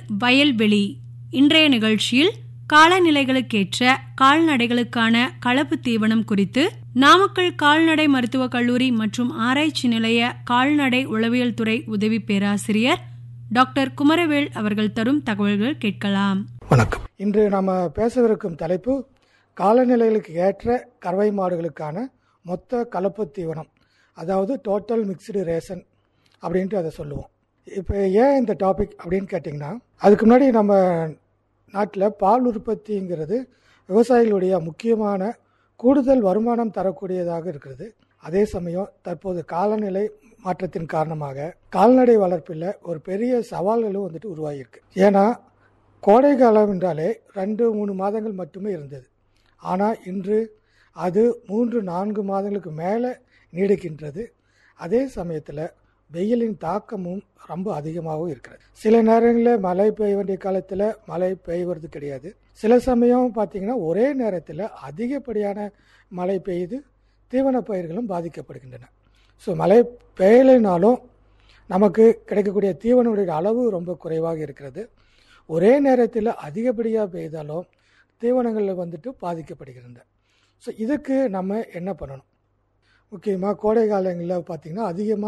வயல்வெளி இன்றைய நிகழ்ச்சியில் காலநிலைகளுக்கேற்ற கால்நடைகளுக்கான கலப்பு தீவனம் குறித்து நாமக்கல் கால்நடை மருத்துவக் கல்லூரி மற்றும் ஆராய்ச்சி நிலைய கால்நடை உளவியல் துறை உதவி பேராசிரியர் டாக்டர் குமரவேல் அவர்கள் தரும் தகவல்கள் கேட்கலாம் வணக்கம் இன்று நம்ம பேசவிருக்கும் தலைப்பு காலநிலைகளுக்கு ஏற்ற கறவை மாடுகளுக்கான மொத்த கலப்பு தீவனம் அதாவது டோட்டல் மிக்சடு ரேஷன் அப்படின்ட்டு அதை சொல்லுவோம் இப்போ ஏன் இந்த டாபிக் அப்படின்னு கேட்டிங்கன்னா அதுக்கு முன்னாடி நம்ம நாட்டில் பால் உற்பத்திங்கிறது விவசாயிகளுடைய முக்கியமான கூடுதல் வருமானம் தரக்கூடியதாக இருக்கிறது அதே சமயம் தற்போது காலநிலை மாற்றத்தின் காரணமாக கால்நடை வளர்ப்பில் ஒரு பெரிய சவால்களும் வந்துட்டு உருவாகியிருக்கு ஏன்னா கோடை காலம் என்றாலே ரெண்டு மூணு மாதங்கள் மட்டுமே இருந்தது ஆனால் இன்று அது மூன்று நான்கு மாதங்களுக்கு மேலே நீடிக்கின்றது அதே சமயத்தில் வெயிலின் தாக்கமும் ரொம்ப அதிகமாகவும் இருக்கிறது சில நேரங்களில் மழை பெய்ய வேண்டிய காலத்தில் மழை பெய்வது கிடையாது சில சமயம் பார்த்திங்கன்னா ஒரே நேரத்தில் அதிகப்படியான மழை பெய்து தீவன பயிர்களும் பாதிக்கப்படுகின்றன ஸோ மழை பெய்யலைனாலும் நமக்கு கிடைக்கக்கூடிய தீவனுடைய அளவு ரொம்ப குறைவாக இருக்கிறது ஒரே நேரத்தில் அதிகப்படியாக பெய்தாலும் தீவனங்கள் வந்துட்டு பாதிக்கப்படுகின்றன ஸோ இதுக்கு நம்ம என்ன பண்ணணும் முக்கியமாக கோடை காலங்களில் பார்த்திங்கன்னா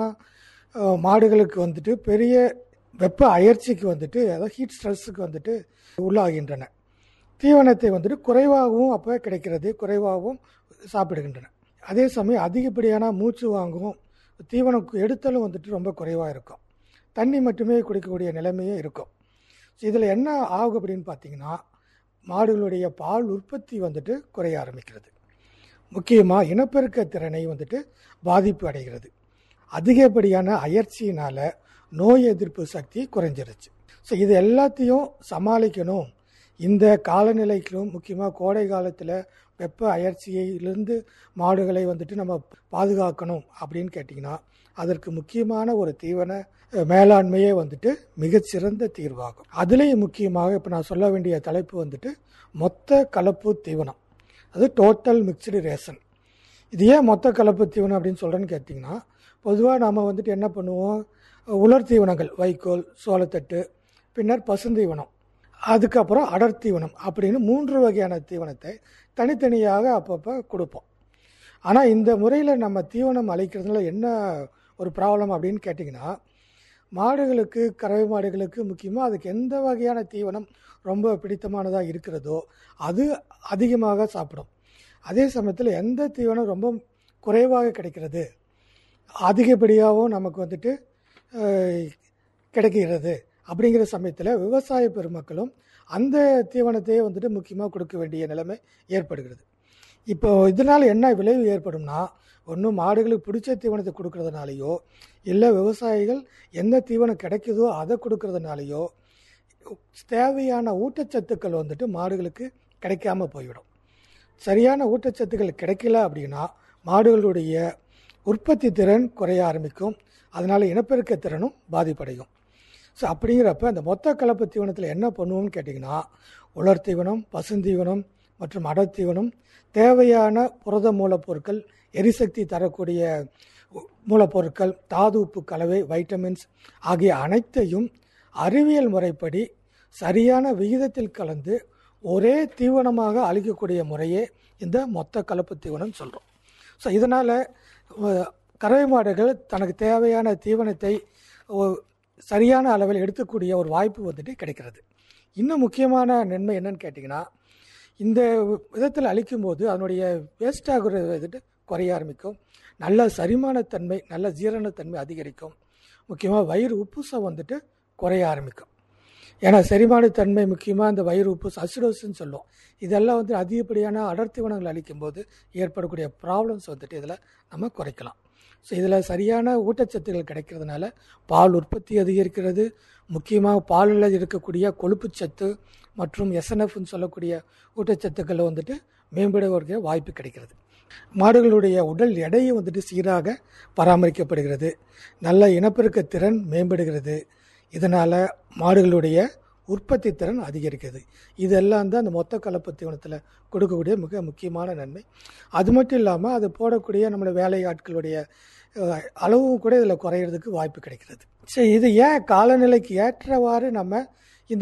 அதிகமாக மாடுகளுக்கு வந்துட்டு பெரிய வெப்ப அயற்சிக்கு வந்துட்டு அதாவது ஹீட் ஸ்ட்ரெஸ்ஸுக்கு வந்துட்டு உள்ளாகின்றன தீவனத்தை வந்துட்டு குறைவாகவும் அப்போ கிடைக்கிறது குறைவாகவும் சாப்பிடுகின்றன அதே சமயம் அதிகப்படியான மூச்சு வாங்கவும் தீவனம் எடுத்தலும் வந்துட்டு ரொம்ப குறைவாக இருக்கும் தண்ணி மட்டுமே குடிக்கக்கூடிய நிலைமையும் இருக்கும் இதில் என்ன ஆகும் அப்படின்னு பார்த்தீங்கன்னா மாடுகளுடைய பால் உற்பத்தி வந்துட்டு குறைய ஆரம்பிக்கிறது முக்கியமாக இனப்பெருக்க திறனை வந்துட்டு பாதிப்பு அடைகிறது அதிகப்படியான அயற்சியினால் நோய் எதிர்ப்பு சக்தி குறைஞ்சிருச்சு ஸோ இது எல்லாத்தையும் சமாளிக்கணும் இந்த காலநிலைக்கும் முக்கியமாக கோடை காலத்தில் வெப்ப அயற்சியிலிருந்து மாடுகளை வந்துட்டு நம்ம பாதுகாக்கணும் அப்படின்னு கேட்டிங்கன்னா அதற்கு முக்கியமான ஒரு தீவன மேலாண்மையே வந்துட்டு மிகச்சிறந்த தீர்வாகும் அதுலேயும் முக்கியமாக இப்போ நான் சொல்ல வேண்டிய தலைப்பு வந்துட்டு மொத்த கலப்பு தீவனம் அது டோட்டல் மிக்சடு ரேஷன் இது ஏன் மொத்த கலப்பு தீவனம் அப்படின்னு சொல்கிறேன்னு கேட்டிங்கன்னா பொதுவாக நாம் வந்துட்டு என்ன பண்ணுவோம் உலர் தீவனங்கள் வைக்கோல் சோளத்தட்டு பின்னர் பசுந்தீவனம் அதுக்கப்புறம் அடர் தீவனம் அப்படின்னு மூன்று வகையான தீவனத்தை தனித்தனியாக அப்பப்போ கொடுப்போம் ஆனால் இந்த முறையில் நம்ம தீவனம் அளிக்கிறதுல என்ன ஒரு ப்ராப்ளம் அப்படின்னு கேட்டிங்கன்னா மாடுகளுக்கு கறவை மாடுகளுக்கு முக்கியமாக அதுக்கு எந்த வகையான தீவனம் ரொம்ப பிடித்தமானதாக இருக்கிறதோ அது அதிகமாக சாப்பிடும் அதே சமயத்தில் எந்த தீவனம் ரொம்ப குறைவாக கிடைக்கிறது அதிகப்படியாகவும் நமக்கு வந்துட்டு கிடைக்கிறது அப்படிங்கிற சமயத்தில் விவசாய பெருமக்களும் அந்த தீவனத்தையே வந்துட்டு முக்கியமாக கொடுக்க வேண்டிய நிலைமை ஏற்படுகிறது இப்போ இதனால் என்ன விளைவு ஏற்படும்னா ஒன்றும் மாடுகளுக்கு பிடிச்ச தீவனத்தை கொடுக்கறதுனாலையோ இல்லை விவசாயிகள் எந்த தீவனம் கிடைக்குதோ அதை கொடுக்கறதுனாலையோ தேவையான ஊட்டச்சத்துக்கள் வந்துட்டு மாடுகளுக்கு கிடைக்காம போய்விடும் சரியான ஊட்டச்சத்துக்கள் கிடைக்கல அப்படின்னா மாடுகளுடைய உற்பத்தி திறன் குறைய ஆரம்பிக்கும் அதனால் இனப்பெருக்க திறனும் பாதிப்படையும் ஸோ அப்படிங்கிறப்ப அந்த மொத்த கலப்பு தீவனத்தில் என்ன பண்ணுவோம்னு கேட்டிங்கன்னா உலர் தீவனம் பசுந்தீவனம் மற்றும் அடர் தீவனம் தேவையான புரத மூலப்பொருட்கள் எரிசக்தி தரக்கூடிய மூலப்பொருட்கள் தாது உப்பு கலவை வைட்டமின்ஸ் ஆகிய அனைத்தையும் அறிவியல் முறைப்படி சரியான விகிதத்தில் கலந்து ஒரே தீவனமாக அளிக்கக்கூடிய முறையே இந்த மொத்த கலப்பு தீவனம் சொல்கிறோம் ஸோ இதனால் கறவை மாடுகள் தனக்கு தேவையான தீவனத்தை சரியான அளவில் எடுத்துக்கூடிய ஒரு வாய்ப்பு வந்துட்டு கிடைக்கிறது இன்னும் முக்கியமான நன்மை என்னன்னு கேட்டிங்கன்னா இந்த விதத்தில் அளிக்கும்போது அதனுடைய வேஸ்ட் ஆகிற வந்துட்டு குறைய ஆரம்பிக்கும் நல்ல சரிமானத்தன்மை நல்ல ஜீரணத்தன்மை அதிகரிக்கும் முக்கியமாக வயிறு உப்புசம் வந்துட்டு குறைய ஆரம்பிக்கும் ஏன்னா செரிமானத்தன்மை முக்கியமாக இந்த வயிறு உப்பு அசிடோஸ்ன்னு சொல்லுவோம் இதெல்லாம் வந்து அதிகப்படியான அடர்த்திவனங்கள் அளிக்கும்போது ஏற்படக்கூடிய ப்ராப்ளம்ஸ் வந்துட்டு இதில் நம்ம குறைக்கலாம் ஸோ இதில் சரியான ஊட்டச்சத்துக்கள் கிடைக்கிறதுனால பால் உற்பத்தி அதிகரிக்கிறது முக்கியமாக பாலில் இருக்கக்கூடிய கொழுப்புச்சத்து மற்றும் எஸ்என்எஃப்னு சொல்லக்கூடிய ஊட்டச்சத்துக்களை வந்துட்டு மேம்படுவதற்கு வாய்ப்பு கிடைக்கிறது மாடுகளுடைய உடல் எடையை வந்துட்டு சீராக பராமரிக்கப்படுகிறது நல்ல இனப்பெருக்க திறன் மேம்படுகிறது இதனால் மாடுகளுடைய உற்பத்தி திறன் அதிகரிக்கிறது இதெல்லாம் தான் அந்த மொத்த கலப்பு தீவனத்தில் கொடுக்கக்கூடிய மிக முக்கியமான நன்மை அது மட்டும் இல்லாமல் அது போடக்கூடிய நம்மளோட வேலை ஆட்களுடைய அளவும் கூட இதில் குறையிறதுக்கு வாய்ப்பு கிடைக்கிறது சரி இது ஏன் காலநிலைக்கு ஏற்றவாறு நம்ம